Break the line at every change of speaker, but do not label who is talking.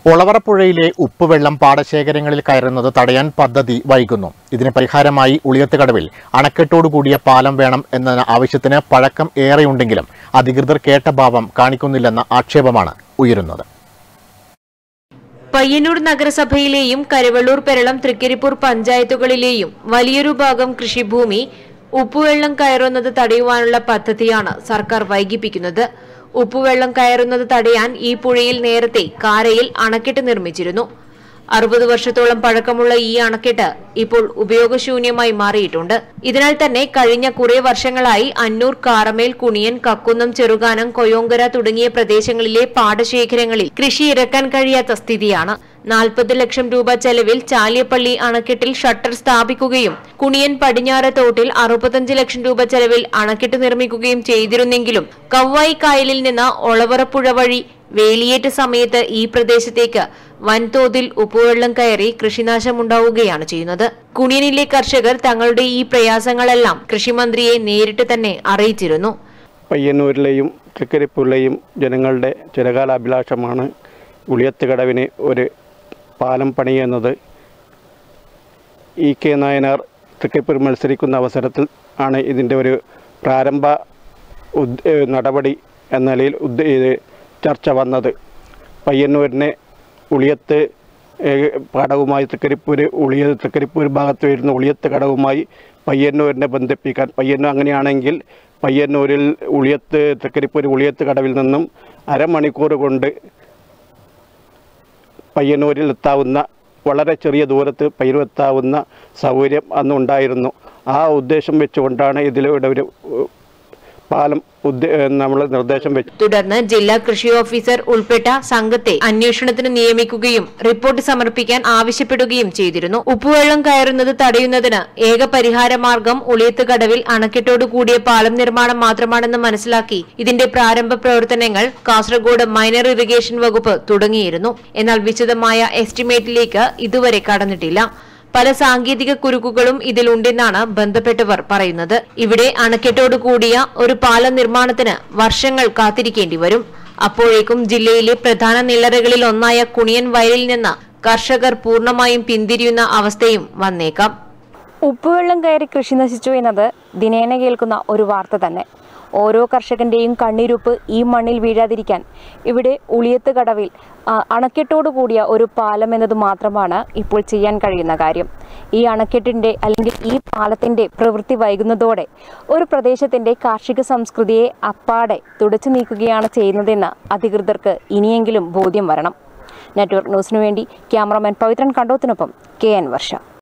ഒളവറപ്പുഴയിലെ ഉപ്പുവെള്ളം പാടശേഖരങ്ങളിൽ കയറുന്നത് തടയാൻ പദ്ധതി വൈകുന്നു ഇതിന് പരിഹാരമായി ഉളിയത്തുകടവിൽ അണക്കെട്ടോടുകൂടിയ പാലം വേണം എന്ന ആവശ്യത്തിന് പഴക്കം ഏറെയുണ്ടെങ്കിലും അധികൃതർ കേട്ട ഭാവം കാണിക്കുന്നില്ലെന്ന ആക്ഷേപമാണ് ഉയരുന്നത്
പയ്യന്നൂർ നഗരസഭയിലെയും കരുവള്ളൂർ പെരളം തൃക്കരിപ്പൂർ പഞ്ചായത്തുകളിലെയും വലിയൊരു ഭാഗം കൃഷിഭൂമി ഉപ്പുവെള്ളം കയറുന്നത് തടയുവാനുള്ള പദ്ധതിയാണ് സർക്കാർ വൈകിപ്പിക്കുന്നത് ഉപ്പുവെള്ളം കയറുന്നത് തടയാൻ ഈ പുഴയിൽ നേരത്തെ കാരയിൽ അണക്കെട്ട് നിർമ്മിച്ചിരുന്നു അറുപത് വർഷത്തോളം പഴക്കമുള്ള ഈ അണക്കെട്ട് ഇപ്പോൾ ഉപയോഗശൂന്യമായി മാറിയിട്ടുണ്ട് ഇതിനാൽ തന്നെ കഴിഞ്ഞ കുറെ വർഷങ്ങളായി അന്നൂർ കാറമേൽ കുണിയൻ കക്കുന്നം ചെറുകാനം കൊയോങ്കര തുടങ്ങിയ പ്രദേശങ്ങളിലെ പാടശേഖരങ്ങളിൽ കൃഷി ഇറക്കാൻ കഴിയാത്ത സ്ഥിതിയാണ് നാൽപ്പത് ലക്ഷം രൂപ ചെലവിൽ ചാലിയപ്പള്ളി അണക്കെട്ടിൽ ഷട്ടർ സ്ഥാപിക്കുകയും കുണിയൻ പടിഞ്ഞാറ് തോട്ടിൽ അറുപത്തഞ്ച് ലക്ഷം രൂപ ചെലവിൽ അണക്കെട്ട് നിർമ്മിക്കുകയും ചെയ്തിരുന്നെങ്കിലും കവ്വായി കായലിൽ നിന്ന് ഒളവറപ്പുഴ വഴി വേലിയേറ്റ സമയത്ത് ഈ പ്രദേശത്തേക്ക് വൻതോതിൽ ഉപ്പുവെള്ളം കയറി കൃഷിനാശമുണ്ടാവുകയാണ് ചെയ്യുന്നത് കുണിയനിലെ കർഷകർ തങ്ങളുടെ ഈ പ്രയാസങ്ങളെല്ലാം കൃഷിമന്ത്രിയെ നേരിട്ട് തന്നെ അറിയിച്ചിരുന്നു
പയ്യന്നൂരിലെയും തൃക്കരിപ്പൂരിലെയും ജനങ്ങളുടെ ചിരകാല അഭിലാഷമാണ് ഉളിയത്ത് കടവിന് ഒരു പാലം പണിയുന്നത് ഇ കെ നായനാർ തൃക്കരിപ്പൂർ മത്സരിക്കുന്ന അവസരത്തിൽ ആണ് ഇതിൻ്റെ ഒരു പ്രാരംഭ ഉദ് ഏഹ് നടപടി എന്ന നിലയിൽ ഉദ് ഇത് ചർച്ച വന്നത് പയ്യന്നൂരിനെ ഉളിയത്ത് ഏഹ് കടവുമായി തൃക്കരിപ്പൂർ ഉളിയ തൃക്കരിപ്പൂർ ഭാഗത്ത് വരുന്ന ഉളിയത്ത് കടവുമായി പയ്യന്നൂരിനെ ബന്ധിപ്പിക്കാൻ പയ്യന്നൂർ അങ്ങനെയാണെങ്കിൽ പയ്യന്നൂരിൽ ഉളിയത്ത് തൃക്കരിപ്പൂർ ഉളിയത്ത് കടവിൽ നിന്നും അരമണിക്കൂർ കൊണ്ട് പയ്യന്നൂരിൽ എത്താവുന്ന വളരെ ചെറിയ ദൂരത്ത് പയ്യന്നൂർ സൗകര്യം അന്നുണ്ടായിരുന്നു ആ ഉദ്ദേശം വെച്ചുകൊണ്ടാണ് ഇതിലൂടെ ഒരു ഉ, പാലം ഉദ്ദേ നമ്മൾ നിർദ്ദേശം വെച്ചു
തുടർന്ന് ജില്ലാ കൃഷി ഓഫീസർ ഉൾപ്പെട്ട സംഘത്തെ അന്വേഷണത്തിന് നിയമിക്കുകയും റിപ്പോർട്ട് സമർപ്പിക്കാൻ ആവശ്യപ്പെടുകയും ചെയ്തിരുന്നു ഉപ്പുവെള്ളം കയറുന്നത് തടയുന്നതിന് ഏക പരിഹാര മാർഗം ഉളിയത്ത് കടവിൽ അണക്കെട്ടോട് കൂടിയ പാലം നിർമ്മാണം മാത്രമാണെന്ന് മനസ്സിലാക്കി ഇതിന്റെ പ്രാരംഭ പ്രവർത്തനങ്ങൾ കാസർഗോഡ് മൈനർ ഇറിഗേഷൻ വകുപ്പ് തുടങ്ങിയിരുന്നു എന്നാൽ വിശദമായ എസ്റ്റിമേറ്റിലേക്ക് ഇതുവരെ കടന്നിട്ടില്ല പല സാങ്കേതിക കുരുക്കുകളും ഇതിലുണ്ടെന്നാണ് ബന്ധപ്പെട്ടവർ പറയുന്നത് ഇവിടെ അണക്കെട്ടോട് കൂടിയ ഒരു പാലം നിർമ്മാണത്തിന് വർഷങ്ങൾ കാത്തിരിക്കേണ്ടി വരും അപ്പോഴേക്കും ജില്ലയിലെ പ്രധാന നെല്ലറകളിൽ ഒന്നായ കുണിയൻ വയലിൽ നിന്ന് കർഷകർ പൂർണ്ണമായും പിന്തിരിയുന്ന അവസ്ഥയും വന്നേക്കാം
ഉപ്പുവെള്ളം കയറി കൃഷി നശിച്ചു എന്നത് ദിനേന കേൾക്കുന്ന ഒരു വാർത്ത തന്നെ ഓരോ കർഷകന്റെയും കണ്ണീരുപ്പ് ഈ മണ്ണിൽ വീഴാതിരിക്കാൻ ഇവിടെ ഉളിയത്ത് കടവിൽ ആ, അണക്കെട്ടോടു കൂടിയ ഒരു പാലം എന്നത് മാത്രമാണ് ഇപ്പോൾ ചെയ്യാൻ കഴിയുന്ന കാര്യം ഈ അണക്കെട്ടിൻ്റെ അല്ലെങ്കിൽ ഈ പാലത്തിൻ്റെ പ്രവൃത്തി വൈകുന്നതോടെ ഒരു പ്രദേശത്തിൻ്റെ കാർഷിക സംസ്കൃതിയെ അപ്പാടെ തുടച്ചു നീക്കുകയാണ് ചെയ്യുന്നതെന്ന് അധികൃതർക്ക് ഇനിയെങ്കിലും ബോധ്യം വരണം നെറ്റ്വർക്ക് ന്യൂസിനു വേണ്ടി ക്യാമറമാൻ പവിത്രൻ കണ്ടോത്തിനൊപ്പം കെ എൻ വർഷ